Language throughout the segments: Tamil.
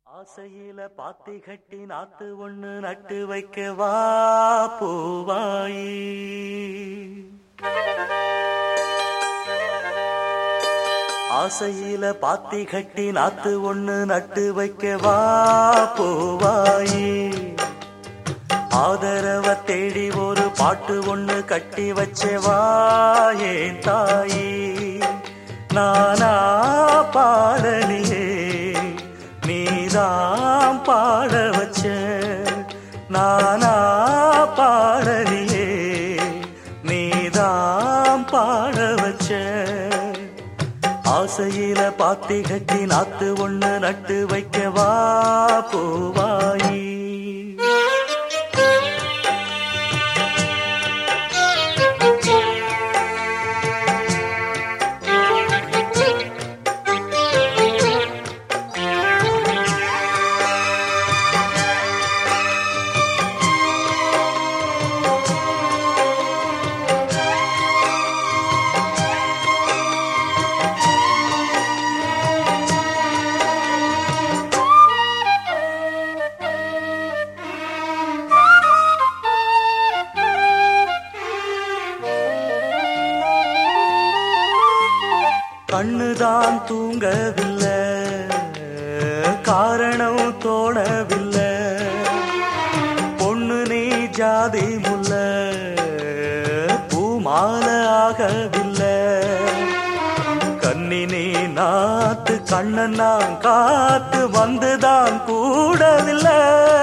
ஆசையில பாத்தி கட்டி நாத்து ஒண்ணு நட்டு வைக்க வா பூவாயி ஆசையில பாத்தி கட்டி நாத்து ஒண்ணு நட்டு வைக்க வா பூவாயி ஆதரவ தேடி ஒரு பாட்டு ஒண்ணு கட்டி வச்சவா ஏன் தாயி நானா பாடலியே நீதான் பாட வச்ச நானா பாடலியே நீதான் பாட வச்ச ஆசையில பாத்தி கட்டி நாத்து ஒண்ணு நட்டு வைக்கவா பூவாயி கண்ணுதான் தூங்கவில்லை காரணம் தோணவில்லை பொண்ணு நீ ஜாதி முல்ல பூமால ஆகவில்லை கண்ணினே நாத்து கண்ணன் நான் காத்து வந்துதான் கூடவில்லை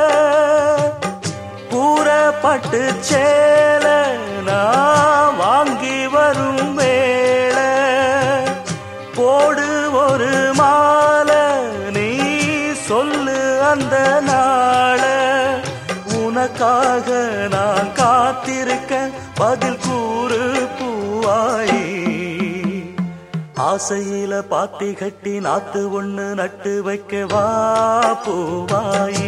கூறப்பட்டு சேல நான் வாங்கி வரும் வேளை போடு ஒரு மாலை நீ சொல்லு அந்த நாள உனக்காக நான் காத்திருக்க பதில் கூறு பூவாயி ஆசையில பாத்தி கட்டி நாத்து ஒண்ணு நட்டு வைக்க வா பூவாயி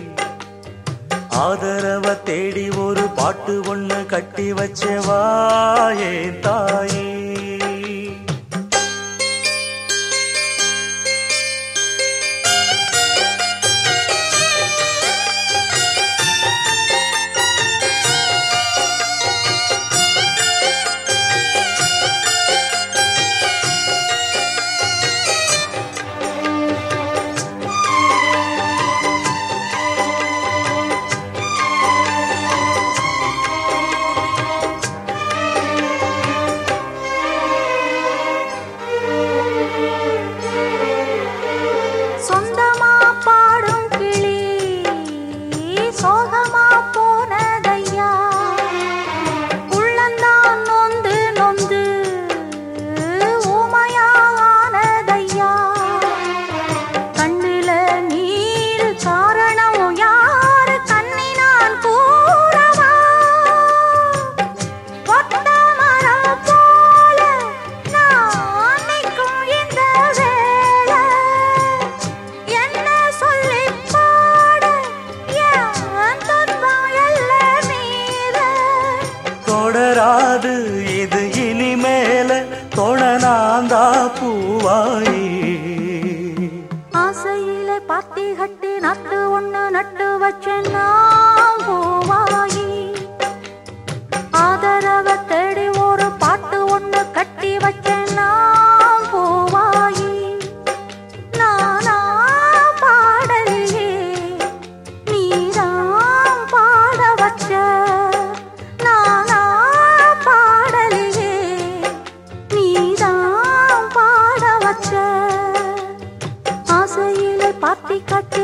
ஆதரவ தேடி ஒரு பாட்டு ஒண்ணு கட்டி வச்சவா ஏன் தாயி சொந்தமா பாடும் கிளி சோகமா போனதையா உள்ளந்தான் நொந்து நொந்து ஊமையானதையா கண்ணில நீர் காரணம் யாரு கண்ணினான் கூறவா ஒத்த மரம் போல நான் நிற்கும் இந்த வேளை என்ன சொல்லி பாட என் துன்பம் எல்லாம் மீத தொடராது இது இனிமேல தொடனாந்தா பூவாயி ஆசையில பாத்தி கட்டி நட்டு ஒண்ணு நட்டு வச்சேன் நான் பூவாயி ஆதரவ தேடி ஒரு பாட்டு ஒண்ணு கட்டி வச்சேன் நான் பூவாயி நானா பாடலையே நீதான் பாட வச்ச நானா பாடலையே நீதான் பாட வச்ச ஆசையிலே பாத்தி கட்டி